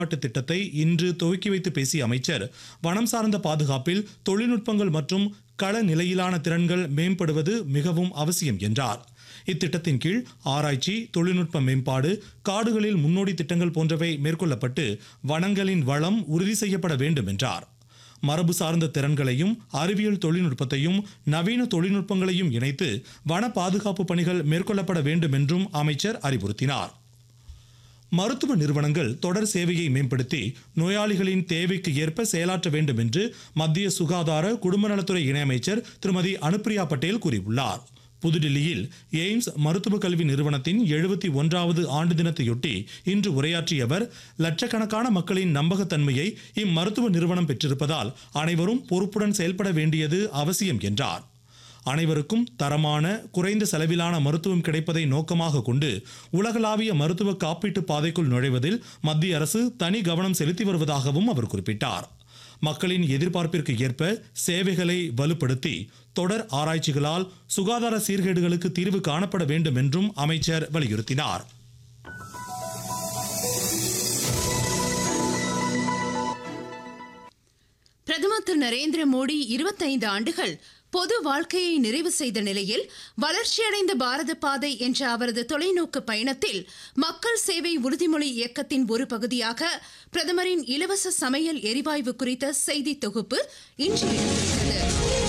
மேம்பாட்டு திட்டத்தை இன்று துவக்கி வைத்து பேசிய அமைச்சர் வனம் சார்ந்த பாதுகாப்பில் தொழில்நுட்பங்கள் மற்றும் கள நிலையிலான திறன்கள் மேம்படுவது மிகவும் அவசியம் என்றார் இத்திட்டத்தின் கீழ் ஆராய்ச்சி தொழில்நுட்ப மேம்பாடு காடுகளில் முன்னோடி திட்டங்கள் போன்றவை மேற்கொள்ளப்பட்டு வனங்களின் வளம் உறுதி செய்யப்பட வேண்டும் என்றார் மரபு சார்ந்த திறன்களையும் அறிவியல் தொழில்நுட்பத்தையும் நவீன தொழில்நுட்பங்களையும் இணைத்து வன பாதுகாப்பு பணிகள் மேற்கொள்ளப்பட வேண்டும் என்றும் அமைச்சர் அறிவுறுத்தினார் மருத்துவ நிறுவனங்கள் தொடர் சேவையை மேம்படுத்தி நோயாளிகளின் தேவைக்கு ஏற்ப செயலாற்ற வேண்டும் என்று மத்திய சுகாதார குடும்ப நலத்துறை இணையமைச்சர் திருமதி அனுப்பிரியா பட்டேல் கூறியுள்ளார் புதுடில்லியில் எய்ம்ஸ் மருத்துவ கல்வி நிறுவனத்தின் எழுபத்தி ஒன்றாவது ஆண்டு தினத்தையொட்டி இன்று உரையாற்றிய அவர் லட்சக்கணக்கான மக்களின் நம்பகத்தன்மையை இம்மருத்துவ நிறுவனம் பெற்றிருப்பதால் அனைவரும் பொறுப்புடன் செயல்பட வேண்டியது அவசியம் என்றார் அனைவருக்கும் தரமான குறைந்த செலவிலான மருத்துவம் கிடைப்பதை நோக்கமாக கொண்டு உலகளாவிய மருத்துவ காப்பீட்டு பாதைக்குள் நுழைவதில் மத்திய அரசு தனி கவனம் செலுத்தி வருவதாகவும் அவர் குறிப்பிட்டார் மக்களின் எதிர்பார்ப்பிற்கு ஏற்ப சேவைகளை வலுப்படுத்தி தொடர் ஆராய்ச்சிகளால் சுகாதார சீர்கேடுகளுக்கு தீர்வு காணப்பட வேண்டும் என்றும் அமைச்சர் வலியுறுத்தினார் பிரதமர் திரு நரேந்திர மோடி இருபத்தைந்து ஆண்டுகள் பொது வாழ்க்கையை நிறைவு செய்த நிலையில் வளர்ச்சியடைந்த பாரத பாதை என்ற அவரது தொலைநோக்கு பயணத்தில் மக்கள் சேவை உறுதிமொழி இயக்கத்தின் ஒரு பகுதியாக பிரதமரின் இலவச சமையல் எரிவாயு குறித்த செய்தி தொகுப்பு இன்று இடம்பெறுகிறது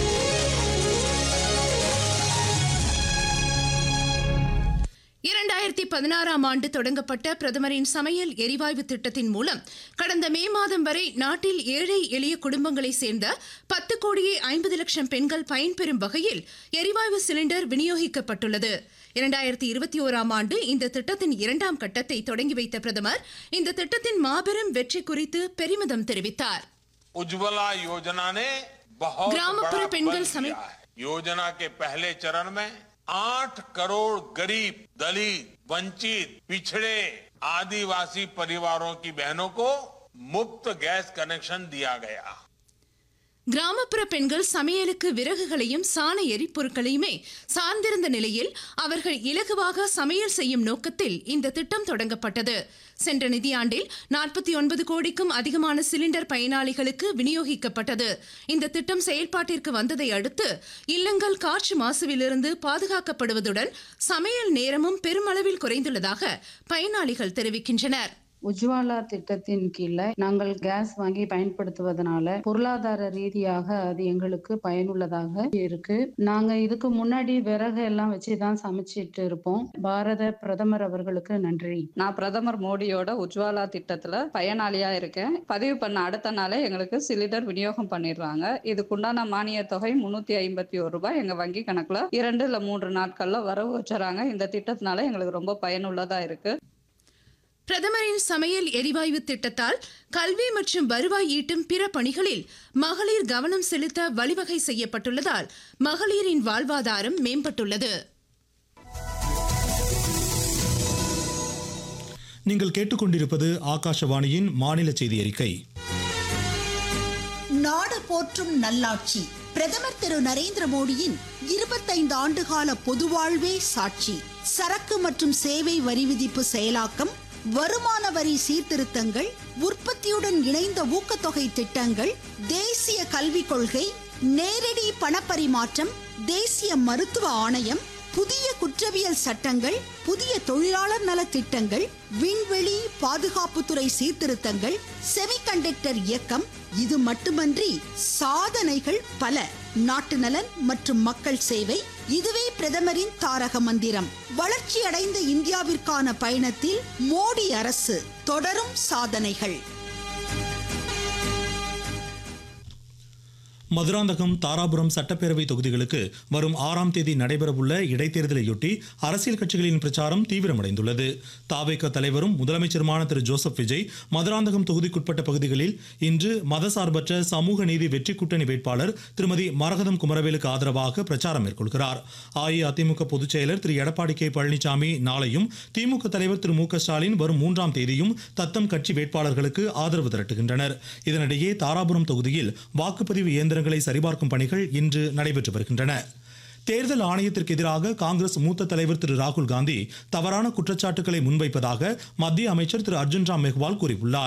இரண்டாயிரத்தி பதினாறாம் ஆண்டு தொடங்கப்பட்ட பிரதமரின் சமையல் எரிவாயு திட்டத்தின் மூலம் கடந்த மே மாதம் வரை நாட்டில் ஏழை எளிய குடும்பங்களை சேர்ந்த பத்து கோடியே ஐம்பது லட்சம் பெண்கள் பயன்பெறும் வகையில் எரிவாயு சிலிண்டர் விநியோகிக்கப்பட்டுள்ளது இரண்டாயிரத்தி இருபத்தி ஓராம் ஆண்டு இந்த திட்டத்தின் இரண்டாம் கட்டத்தை தொடங்கி வைத்த பிரதமர் இந்த திட்டத்தின் மாபெரும் வெற்றி குறித்து பெருமிதம் தெரிவித்தார் उज्ज्वला योजना ने बहुत ग्रामपुर बड़ा पेंगल बल समिति- किया है योजना के पहले चरण में आठ करोड़ गरीब दलित वंचित पिछड़े आदिवासी परिवारों की बहनों को मुफ्त गैस कनेक्शन दिया गया கிராமப்புற பெண்கள் சமையலுக்கு விறகுகளையும் சாண எரிபொருட்களையுமே சார்ந்திருந்த நிலையில் அவர்கள் இலகுவாக சமையல் செய்யும் நோக்கத்தில் இந்த திட்டம் தொடங்கப்பட்டது சென்ற நிதியாண்டில் நாற்பத்தி ஒன்பது கோடிக்கும் அதிகமான சிலிண்டர் பயனாளிகளுக்கு விநியோகிக்கப்பட்டது இந்த திட்டம் செயல்பாட்டிற்கு வந்ததை அடுத்து இல்லங்கள் காற்று மாசுவிலிருந்து பாதுகாக்கப்படுவதுடன் சமையல் நேரமும் பெருமளவில் குறைந்துள்ளதாக பயனாளிகள் தெரிவிக்கின்றனர் உஜ்வாலா திட்டத்தின் கீழே நாங்கள் கேஸ் வாங்கி பயன்படுத்துவதனால பொருளாதார ரீதியாக அது எங்களுக்கு பயனுள்ளதாக இருக்கு நாங்க இதுக்கு முன்னாடி விறகு எல்லாம் வச்சுதான் சமைச்சிட்டு இருப்போம் பாரத பிரதமர் அவர்களுக்கு நன்றி நான் பிரதமர் மோடியோட உஜ்வாலா திட்டத்துல பயனாளியா இருக்கேன் பதிவு பண்ண அடுத்த நாளே எங்களுக்கு சிலிண்டர் விநியோகம் பண்ணிடுறாங்க இதுக்குண்டான மானிய தொகை முன்னூத்தி ஐம்பத்தி ஒரு ரூபாய் எங்க வங்கி கணக்குல இரண்டு இல்ல மூன்று நாட்கள்ல வரவு வச்சுறாங்க இந்த திட்டத்தினால எங்களுக்கு ரொம்ப பயனுள்ளதா இருக்கு பிரதமரின் சமையல் எரிவாயு திட்டத்தால் கல்வி மற்றும் வருவாய் ஈட்டும் பிற பணிகளில் மகளிர் கவனம் செலுத்த வழிவகை செய்யப்பட்டுள்ளதால் மகளிரின் வாழ்வாதாரம் மேம்பட்டுள்ளது நீங்கள் கேட்டுக்கொண்டிருப்பது ஆகாஷவாணியின் மாநில செய்தி அறிக்கை நாடு போற்றும் நல்லாட்சி பிரதமர் திரு நரேந்திர மோடியின் இருபத்தைந்து ஆண்டுகால பொதுவாழ்வே சாட்சி சரக்கு மற்றும் சேவை வரி விதிப்பு செயலாக்கம் வருமான வரி சீர்திருத்தங்கள் உற்பத்தியுடன் இணைந்த ஊக்கத்தொகை திட்டங்கள் தேசிய கல்விக் கொள்கை நேரடி பணப்பரிமாற்றம் தேசிய மருத்துவ ஆணையம் புதிய குற்றவியல் சட்டங்கள் புதிய தொழிலாளர் நல திட்டங்கள் விண்வெளி பாதுகாப்புத்துறை சீர்திருத்தங்கள் செமிகண்டக்டர் இயக்கம் இது மட்டுமன்றி சாதனைகள் பல நாட்டு நலன் மற்றும் மக்கள் சேவை இதுவே பிரதமரின் தாரக மந்திரம் வளர்ச்சியடைந்த இந்தியாவிற்கான பயணத்தில் மோடி அரசு தொடரும் சாதனைகள் மதுராந்தகம் தாராபுரம் சட்டப்பேரவை தொகுதிகளுக்கு வரும் ஆறாம் தேதி நடைபெறவுள்ள இடைத்தேர்தலையொட்டி அரசியல் கட்சிகளின் பிரச்சாரம் தீவிரமடைந்துள்ளது தாவேக தலைவரும் முதலமைச்சருமான திரு ஜோசப் விஜய் மதுராந்தகம் தொகுதிக்குட்பட்ட பகுதிகளில் இன்று மதசார்பற்ற சமூக நீதி வெற்றி கூட்டணி வேட்பாளர் திருமதி மரகதம் குமரவேலுக்கு ஆதரவாக பிரச்சாரம் மேற்கொள்கிறார் அஇஅதிமுக பொதுச் செயலர் திரு எடப்பாடி கே பழனிசாமி நாளையும் திமுக தலைவர் திரு மு க ஸ்டாலின் வரும் மூன்றாம் தேதியும் தத்தம் கட்சி வேட்பாளர்களுக்கு ஆதரவு திரட்டுகின்றனர் இதனிடையே தாராபுரம் தொகுதியில் வாக்குப்பதிவு இயந்திரங்களை சரிபார்க்கும் பணிகள் இன்று நடைபெற்று வருகின்றன தேர்தல் ஆணையத்திற்கு எதிராக காங்கிரஸ் மூத்த தலைவர் திரு ராகுல் காந்தி தவறான குற்றச்சாட்டுகளை முன்வைப்பதாக மத்திய அமைச்சர் திரு அர்ஜுன் ராம் மெஹ்வால் கூறியுள்ளார்